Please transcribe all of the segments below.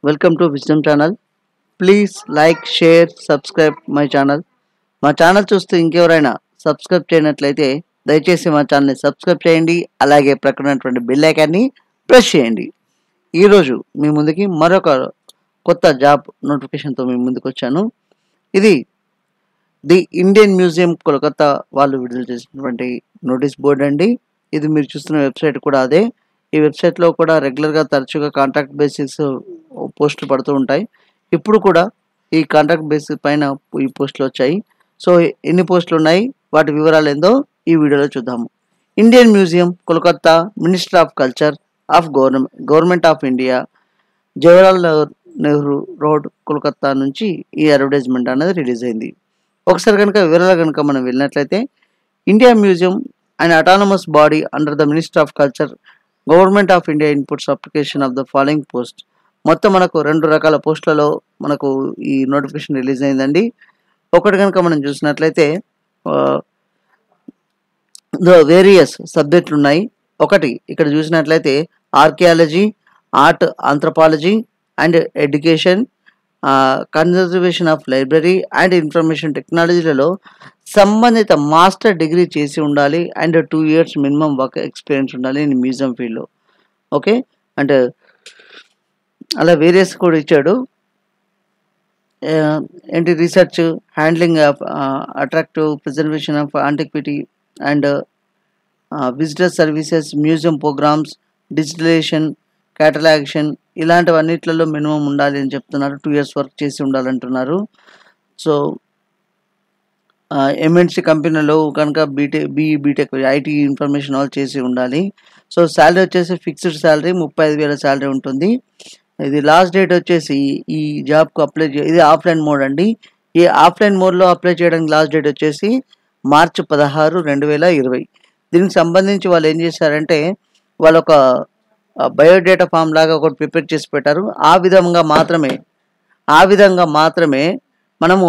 welcome to wisdom channel please like share subscribe my channel మా channel చూస్తూ ఇంకెవరైనా subscribe చేయనట్లయితే దయచేసి మా ఛానల్ని సబ్స్క్రైబ్ చేయండి అలాగే ప్రక్కన ఉన్నటువంటి బెల్ ఐకాన్ని ప్రెస్ చేయండి ఈరోజు మీ ముందుకి మరొక కొత్త జాబ్ నోటిఫికేషన్తో మీ ముందుకు వచ్చాను ఇది ది ఇండియన్ మ్యూజియం కోల్కతా వాళ్ళు విడుదల చేసినటువంటి నోటీస్ బోర్డ్ అండి ఇది మీరు చూస్తున్న వెబ్సైట్ కూడా అదే ఈ వెబ్సైట్లో కూడా రెగ్యులర్గా తరచుగా కాంట్రాక్ట్ బేసిక్స్ పోస్టులు పడుతూ ఉంటాయి ఇప్పుడు కూడా ఈ కాంట్రాక్ట్ బేసిస్ పైన ఈ పోస్టులు వచ్చాయి సో ఎన్ని పోస్టులు ఉన్నాయి వాటి వివరాలు ఏందో ఈ వీడియోలో చూద్దాము Indian museum Kolkata minister of culture of government government of India Jawaharlal Nehru Nehru road Kolkata నుంచి ఈ అడ్వర్టైజ్మెంట్ అనేది రిలీజ్ అయింది ఒకసారి కనుక వివరాలు కనుక మనం వెళ్ళినట్లయితే India museum and autonomous body under the minister of culture government of India inputs application of the following post మొత్తం మనకు రెండు రకాల పోస్టులలో మనకు ఈ నోటిఫికేషన్ రిలీజ్ అయిందండి ఒకటి కనుక మనం చూసినట్లయితే వేరియస్ సబ్జెక్టులు ఉన్నాయి ఒకటి ఇక్కడ చూసినట్లయితే archaeology art anthropology and education conservation of library and information టెక్నాలజీలలో సంబంధిత మాస్టర్ డిగ్రీ చేసి ఉండాలి and two years minimum work experience ఉండాలి ఇన్ మ్యూజియం ఫీల్డ్లో ఓకే అంటే అలా వేరియస్ కూడా ఇచ్చాడు ఏంటి research handling of attractive preservation of antiquity and visitor services museum programmes digitalization catalogation ఇలాంటివన్నిట్లలో మినిమం ఉండాలి అని చెప్తున్నారు టూ ఇయర్స్ వర్క్ చేసి ఉండాలంటున్నారు సో ఎంఎన్సి కంపెనీలో కనుక BTech BE BTech IT information all చేసి ఉండాలి సో శాలరీ వచ్చేసి ఫిక్స్డ్ శాలరీ ముప్పై ఐదు వేల శాలరీ ఉంటుంది ఇది లాస్ట్ డేట్ వచ్చేసి ఈ జాబ్కు అప్లై చే ఇది ఆఫ్లైన్ మోడ్ అండి ఈ ఆఫ్లైన్ మోడ్లో అప్లై చేయడానికి లాస్ట్ డేట్ వచ్చేసి మార్చి పదహారు రెండు వేల ఇరవై దీనికి సంబంధించి వాళ్ళు ఏం చేశారంటే వాళ్ళు ఒక బయోడేటా ఫామ్ లాగా ఒకటి ప్రిపేర్ చేసి పెట్టారు ఆ విధంగా మాత్రమే ఆ విధంగా మాత్రమే మనము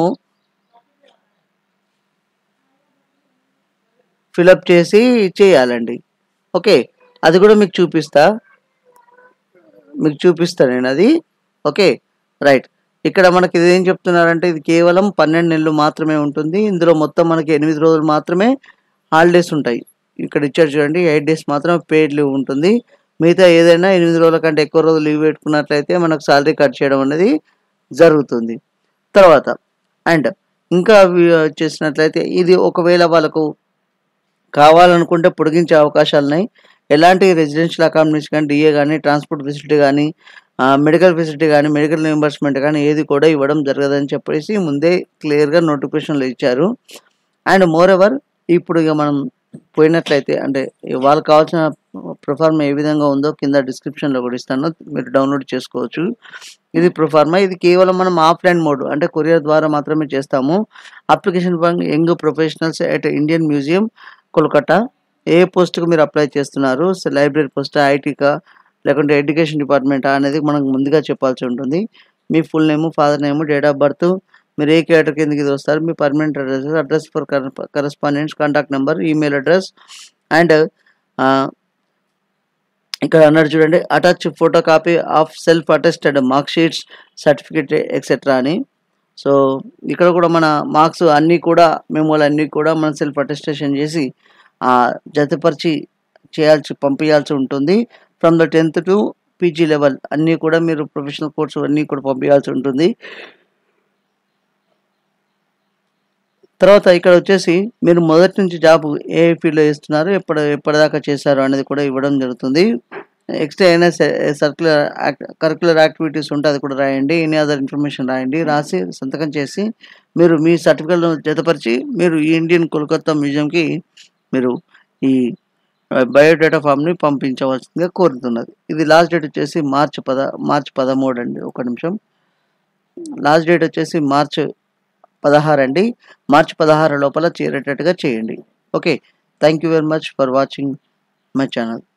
ఫిలప్ చేసి చేయాలండి ఓకే అది కూడా మీకు చూపిస్తా మీకు చూపిస్తాను నేను అది ఓకే రైట్ ఇక్కడ మనకి ఇది ఏం చెప్తున్నారంటే ఇది కేవలం పన్నెండు నెలలు మాత్రమే ఉంటుంది ఇందులో మొత్తం మనకి ఎనిమిది రోజులు మాత్రమే హాలిడేస్ ఉంటాయి ఇక్కడ ఇచ్చారు చూడండి ఎయిట్ డేస్ మాత్రమే పెయిడ్ లీవ్ ఉంటుంది మిగతా ఏదైనా ఎనిమిది రోజుల కంటే ఎక్కువ రోజులు లీవ్ పెట్టుకున్నట్లయితే మనకు శాలరీ కట్ చేయడం అనేది జరుగుతుంది తర్వాత అండ్ ఇంకా చేసినట్లయితే ఇది ఒకవేళ వాళ్ళకు కావాలనుకుంటే పొడిగించే అవకాశాలు ఉన్నాయి ఎలాంటి రెసిడెన్షియల్ అకామిడేషన్ కానీ డిఏ కానీ ట్రాన్స్పోర్ట్ ఫెసిలిటీ కానీ మెడికల్ ఫెసిలిటీ కానీ మెడికల్ రియంబర్స్మెంట్ కానీ ఏది కూడా ఇవ్వడం జరగదని చెప్పేసి ముందే క్లియర్గా నోటిఫికేషన్లు ఇచ్చారు అండ్ మోర్ ఎవర్ ఇప్పుడు ఇక మనం పోయినట్లయితే అంటే వాళ్ళకి కావాల్సిన ప్రొఫార్మా ఏ విధంగా ఉందో కింద డిస్క్రిప్షన్లో కూడా ఇస్తాను మీరు డౌన్లోడ్ చేసుకోవచ్చు ఇది ప్రొఫార్మా ఇది కేవలం మనం ఆఫ్లైన్ మోడ్ అంటే కొరియర్ ద్వారా మాత్రమే చేస్తాము application for young professionals at Indian museum Kolkata ఏ పోస్ట్కి మీరు అప్లై చేస్తున్నారు లైబ్రరీ పోస్టా ఐటీకా లేకుంటే ఎడ్యుకేషన్ డిపార్ట్మెంటా అనేది మనకు ముందుగా చెప్పాల్సి ఉంటుంది మీ full name father name date of birth మీరు ఏ కేటర్ కిందకి ఇది వస్తారు మీ permanent address address for correspondents contact number email address and ఇక్కడ అన్నాడు చూడండి attach photo copy of self attested mark sheets certificate etcetera అని సో ఇక్కడ కూడా మన మార్క్స్ అన్నీ కూడా మెమోలు అన్నీ కూడా మనం సెల్ఫ్ అటెస్టేషన్ చేసి జతపరిచి చేయాల్సి పంపించాల్సి ఉంటుంది from the tenth to PG level అన్నీ కూడా మీరు ప్రొఫెషనల్ కోర్సు అన్నీ కూడా పంపించాల్సి ఉంటుంది తర్వాత ఇక్కడ వచ్చేసి మీరు మొదటి నుంచి జాబ్ ఏ ఫీల్డ్లో చేస్తున్నారు ఎప్పుడు ఎప్పటిదాకా చేశారు అనేది కూడా ఇవ్వడం జరుగుతుంది నెక్స్ట్ ఏదైనా సర్క్యులర్ కరిక్యులర్ యాక్టివిటీస్ ఉంటే అది కూడా రాయండి ఎనీ అదర్ ఇన్ఫర్మేషన్ రాయండి రాసి సంతకం చేసి మీరు మీ సర్టిఫికేట్ను జతపరిచి మీరు ఈ ఇండియన్ కోల్కతా మ్యూజియంకి మీరు ఈ బయోడేటా ఫామ్ని పంపించవలసిందిగా కోరుతున్నది ఇది లాస్ట్ డేట్ వచ్చేసి మార్చ్ పద మార్చ్ పదమూడు అండి ఒక నిమిషం లాస్ట్ డేట్ వచ్చేసి మార్చ్ పదహారు అండి మార్చ్ పదహారు లోపల చేరేటట్టుగా చేయండి okay thank you very much for watching my channel